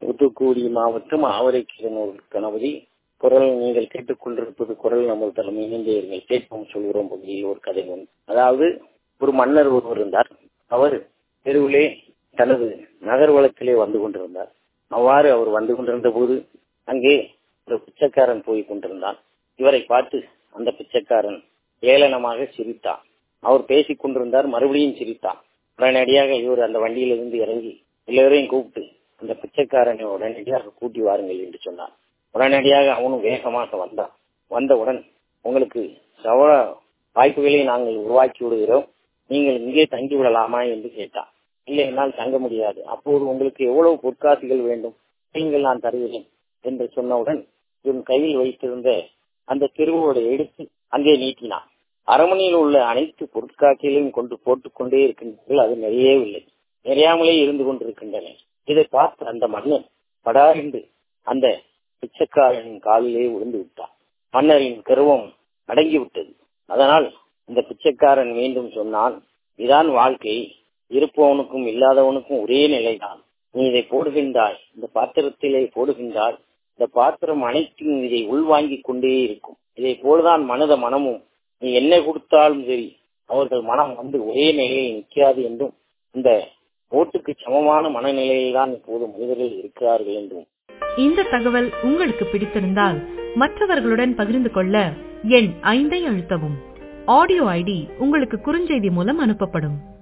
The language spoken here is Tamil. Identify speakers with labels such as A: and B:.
A: தூத்துக்குடி மாவட்டம் ஆவரைக்கீரனூர் கணபதி குரல் நீங்கள் கேட்டுக்கொண்டிருப்பது குரல் நம்ம தலைமை இணைந்தீர்கள் கேட்போம் சொல்கிறோம் பகுதியில் ஒரு கதை ஒன்று அதாவது ஒரு மன்னர் ஒருவர் இருந்தார் அவர் தெருவிலே தனது நகர்வலத்திலே வந்து கொண்டிருந்தார் அவ்வாறு அவர் வந்து கொண்டிருந்த போது அங்கே ஒரு பிச்சைக்காரன் போய் கொண்டிருந்தான் இவரை பார்த்து அந்த பிச்சைக்காரன் ஏளனமாக சிரித்தான் அவர் பேசிக் கொண்டிருந்தார் மறுபடியும் சிரித்தான் உடனடியாக இவர் அந்த வண்டியிலிருந்து இறங்கி எல்லோரையும் கூப்பிட்டு அந்த பிச்சைக்காரனை உடனடியாக கூட்டி வாருங்கள் என்று சொன்னார் உடனடியாக அவனும் வேகமாக வந்தான் வந்தவுடன் உங்களுக்கு சவள வாய்ப்புகளை நாங்கள் உருவாக்கி விடுகிறோம் நீங்கள் இங்கே தங்கி விடலாமா என்று கேட்டான் இல்லை என்னால் தங்க முடியாது அப்போது உங்களுக்கு எவ்வளவு பொற்காசுகள் வேண்டும் நீங்கள் நான் தருகிறேன் என்று சொன்னவுடன் இவன் கையில் வைத்திருந்த அந்த திருவோடு எடுத்து அங்கே நீட்டினான் அரமனையில் உள்ள அனைத்து பொருட்காட்சிகளையும் கொண்டு போட்டுக்கொண்டே இருக்கின்றீர்கள் அது நிறையவில்லை நிறையாமலே இருந்து கொண்டிருக்கின்றன இதை பார்த்து அந்த மன்னன் படா என்று அந்த பிச்சைக்காரனின் காலிலே விழுந்து விட்டான் மன்னரின் கருவம் அடங்கிவிட்டது அதனால் இந்த பிச்சைக்காரன் மீண்டும் சொன்னான் இதான் வாழ்க்கை இருப்பவனுக்கும் இல்லாதவனுக்கும் ஒரே நிலைதான் நீ இதை போடுகின்றாய் இந்த பாத்திரத்திலே போடுகின்றாய் இந்த பாத்திரம் அனைத்தும் இதை உள்வாங்கிக் கொண்டே இருக்கும் இதை போலதான் மனத மனமும் நீ என்ன கொடுத்தாலும் சரி அவர்கள் மனம் வந்து ஒரே நிலையில் நிற்காது என்றும் இந்த ஓட்டுக்கு சமமான மனநிலையில் தான் இப்போது மனிதர்கள் இருக்கிறார்கள் என்றும்
B: இந்த தகவல் உங்களுக்கு பிடித்திருந்தால் மற்றவர்களுடன் பகிர்ந்து கொள்ள எண் ஐந்தை அழுத்தவும் ஆடியோ ஐடி உங்களுக்கு குறுஞ்செய்தி மூலம் அனுப்பப்படும்